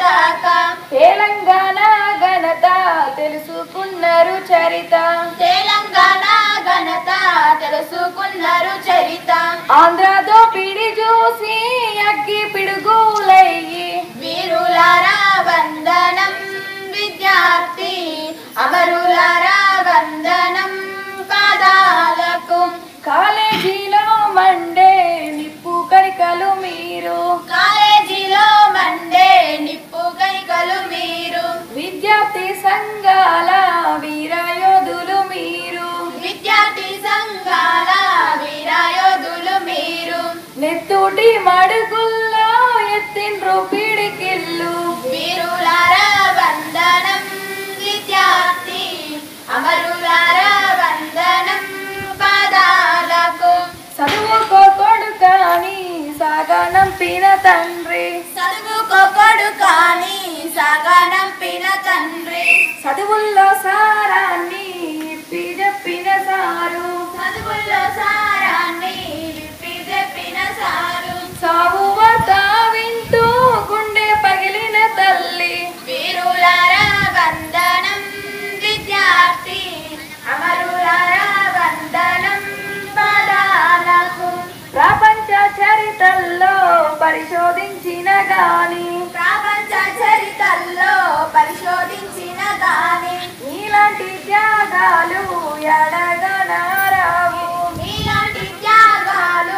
కాక తెలంగాణ ఘనత తెలుసుకున్నారు చరిత తెలంగాణ ఘనత తెలుసుకున్నారు చరిత ఆంధ్ర దోపిడి చూసి అగ్గి పిడుగులయ్యి వీరులారా వందనం విద్యార్థి అమరులారా వందనం పాదాలకు కాలేజీలో మండే నిప్పు కరికలు మీరు కాలేజీలో మండే నిప్పు కైకలు మీరు విద్యార్థి సంఘాల వీరయోధులు మీరు విద్యార్థి సంఘాల వీరాయోధులు మీరు నెత్తుటి మడుగుల్లో ఎత్తిండ్రు పిడికిల్లు వీరులారా వందనం విద్యార్థి అమరులారా వందనం పాదాలకు చదువుకో కొడుకాని సాగనంపిన తండ్రి చదువుకోకడు కాని సాగనంపిన తండ్రి చదువుల్లో సారాన్ని ఇప్పి చెప్పిన సారు చదువుల్లో సారాన్ని విప్పి చెప్పిన సారు సాగు వార్త వింటూ గుండె పగిలిన తల్లి వీరులారా వందనం విద్యార్థి అమరులారా వందనం పాదాలకు ప్రపంచ చరితల్లో పరిశోధించిన గాని ప్రపంచ చరితల్లో పరిశోధించిన గాని నీలాంటి త్యాగాలు ఎడగనారావు నీలాంటి త్యాగాలు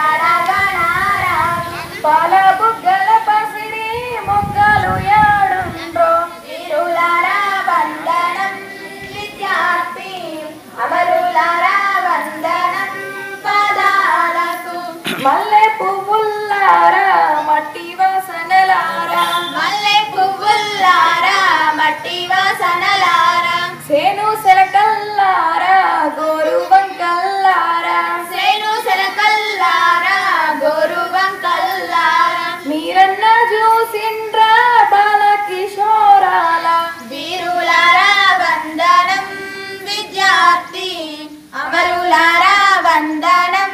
ఎడగనారావు. పాల బుగ్గల పసిరి మొగ్గలు యాడుండ్రో వీరులారా వందనం విద్యార్థి అమరులారా వందనం పాదాలకు మల్లె పువ్వుల్లారా మట్టి వాసనలారా మల్లె పువ్వుల్లారా మట్టి వాసనలారా సేను సెలకల్లారా గోరు వంకల్లారా సేను సెలకల్లారా గోరు వంకల్లారా మీరన్న చూసిండ్రా బాల కిషోరాల వీరులారా వందనం విద్యార్థి అమరులారా వందనం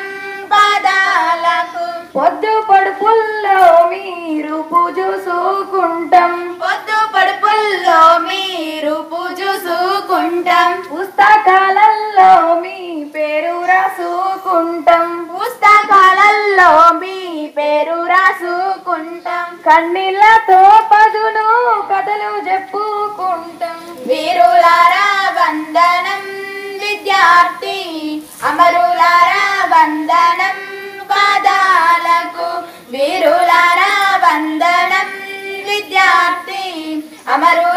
పాదాలకు పొద్దు పడుపుల్లో మీరు పూజూసుకుంటాం పొద్దు పడుపుల్లో మీరు పూజూసుకుంటాం పుస్తకాలలో మీ పేరు రాసుకుంటాం పుస్తకాలలో మీ పేరు రాసుకుంటాం కన్నీళ్లతో పదును కథలు చెప్పుకుంటాం వీరులారా వందనం విద్యార్థి అమరులారా వందనం పాదాలకు వీరులారా వందనం విద్యార్థి అమరు